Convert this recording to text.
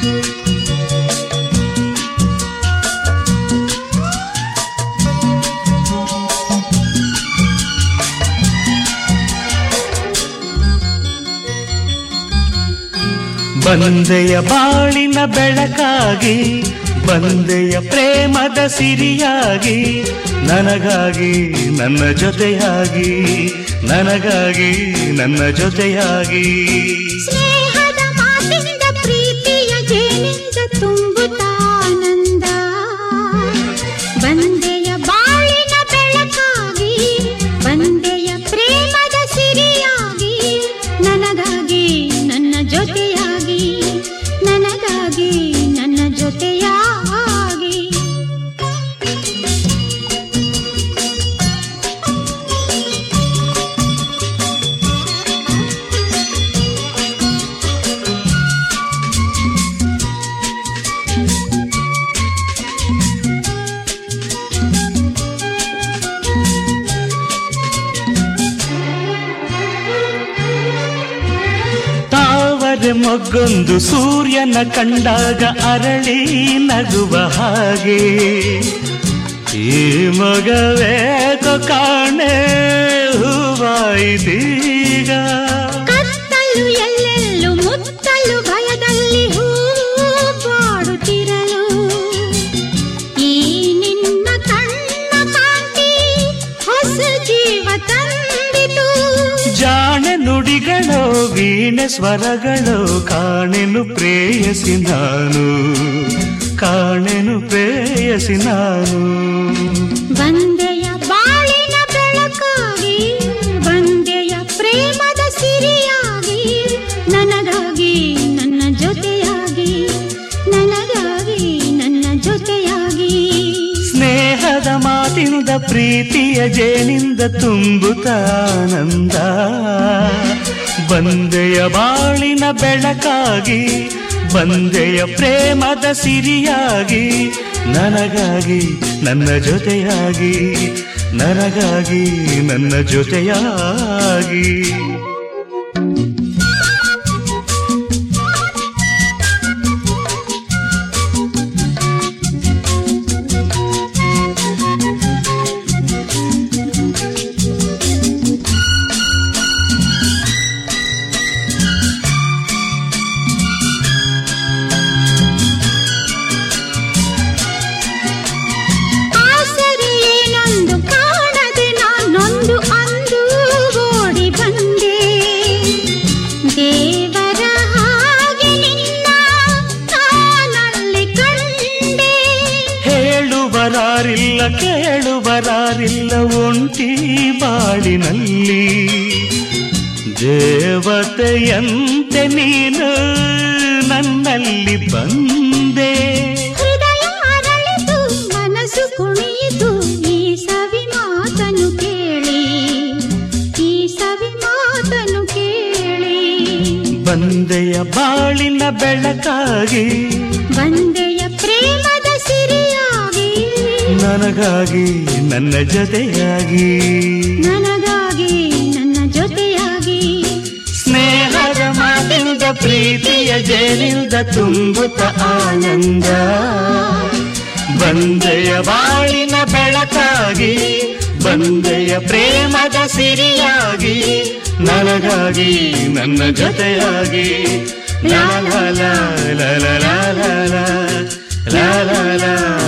ಬಂದೆಯ ಬಾಳಿನ ಬೆಳಕಾಗಿ ಬಂದೆಯ ಪ್ರೇಮದ ಸಿರಿಯಾಗಿ ನನಗಾಗಿ ನನ್ನ ಜೊತೆಯಾಗಿ ನನಗಾಗಿ ನನ್ನ ಜೊತೆಯಾಗಿ ಸ್ನೇಹದ ಮಾತಿನಿಂದ ಪ್ರೀತಿಯ ಜೇನಿಂದ ತುಂಬುತ್ತಾನಂದ ಬಂದೆಯ ಬಾಳಿನ ಬೆಳಕಾಗಿ ಬಂದೆಯ ಪ್ರೇಮದ ಸಿರಿಯಾಗಿ ನನಗಾಗಿ ನನ್ನ ಜೊತೆಯಾಗಿ ನನಗಾಗಿ ನನ್ನ ಜೊತೆಯಾಗಿ ತಾವರೆ ಮೊಗ್ಗೊಂದು ಸೂರ್ಯನ ಕಂಡಾಗ ಅರಳಿ ನಗುವ ಹಾಗೆ ಈ ಮಗವೇಕೋ ಕಾಣೆ ಹೂವಾಯಿದೀಗ ಕತ್ತಲು ಎಲ್ಲೆಲ್ಲೂ ಮುತ್ತಲು ಭಯದಲ್ಲಿ ಹೂ ಬಾಡುತ್ತಿರಲು ಈ ನಿನ್ನ ಕಣ್ಣ ಕಾಂತಿ ಹೊಸ ಜೀವ ತಂದಿತು ಜಾಣೆ ನುಡಿಗಳೋ ವೀಣೆ ಸ್ವರಗಳೋ ಕಾಣೆನು ಪ್ರೇಯಸಿ ನಾನು ಕಾಣೆನು ಪ್ರೇಯಸಿ ನಾನು ಬಂದೆಯ ಬಾಳಿನ ಬೆಳಕಾಗಿ ಬಂದೆಯ ಪ್ರೇಮದ ಸಿರಿಯಾಗಿ ನನಗಾಗಿ ನನ್ನ ಜೊತೆಯಾಗಿ ನನಗಾಗಿ ನನ್ನ ಜೊತೆಯಾಗಿ ಸ್ನೇಹದ ಮಾತಿನಿಂದ ಪ್ರೀತಿಯ ಜೇನಿಂದ ತುಂಬುತ್ತಾನಂದ ಬಂದೆಯ ಬಾಳಿನ ಬೆಳಕಾಗಿ ಬಂದೆಯ ಪ್ರೇಮದ ಸಿರಿಯಾಗಿ ನನಗಾಗಿ ನನ್ನ ಜೊತೆಯಾಗಿ ನನಗಾಗಿ ನನ್ನ ಜೊತೆಯಾಗಿ ಆಸರೆ ಏನೊಂದು ಕಾಣದೆ ನಾನೊಂದು ಅಂದು ಓಡಿ ಬಂದೆ ದೇವರ ಹಾಗೆ ನಿನ್ನ ನಾನಲ್ಲಿ ಕಂಡೆ ಹೇಳುವರಾರಿಲ್ಲ ಕೇಳುವರಾರಿಲ್ಲ ಒಂಟಿ ಬಾಳಿನಲ್ಲಿ ದೇವತೆಯಂತೆ ನೀನು ನನ್ನಲ್ಲಿ ಬಂದೆ ಹೃದಯ ಅರಳಿತು ಮನಸ್ಸು ಕುಣಿಯಿತು ಈ ಸವಿ ಮಾತನು ಕೇಳಿ ಈ ಸವಿ ಮಾತನು ಕೇಳಿ ಬಂದೆಯ ಬಾಳಿನ ಬೆಳಕಾಗಿ ಬಂದೆಯ ಪ್ರೇಮದ ಸಿರಿಯಾಗಿ ನನಗಾಗಿ ನನ್ನ ಜೊತೆಯಾಗಿ ನನಗಾಗಿ ನನ್ನ ಜೊತೆಯಾಗಿ ಸ್ನೇಹದ ಮಾತಿಂದ ಪ್ರೀತಿಯ ಜೇನಿಂದ ತುಂಬುತ್ತ ಆನಂದ ಬಂದೆಯ ಬಾಳಿನ ಬೆಳಕಾಗಿ ಬಂದೆಯ ಪ್ರೇಮದ ಸಿರಿಯಾಗಿ ನನಗಾಗಿ ನನ್ನ ಜೊತೆಯಾಗಿ ಲಾ ಲಾ ಲಾ ಲಾ ಲಾ ಲಾ ಲಾ ಲಾ ಲಾ ಲಾ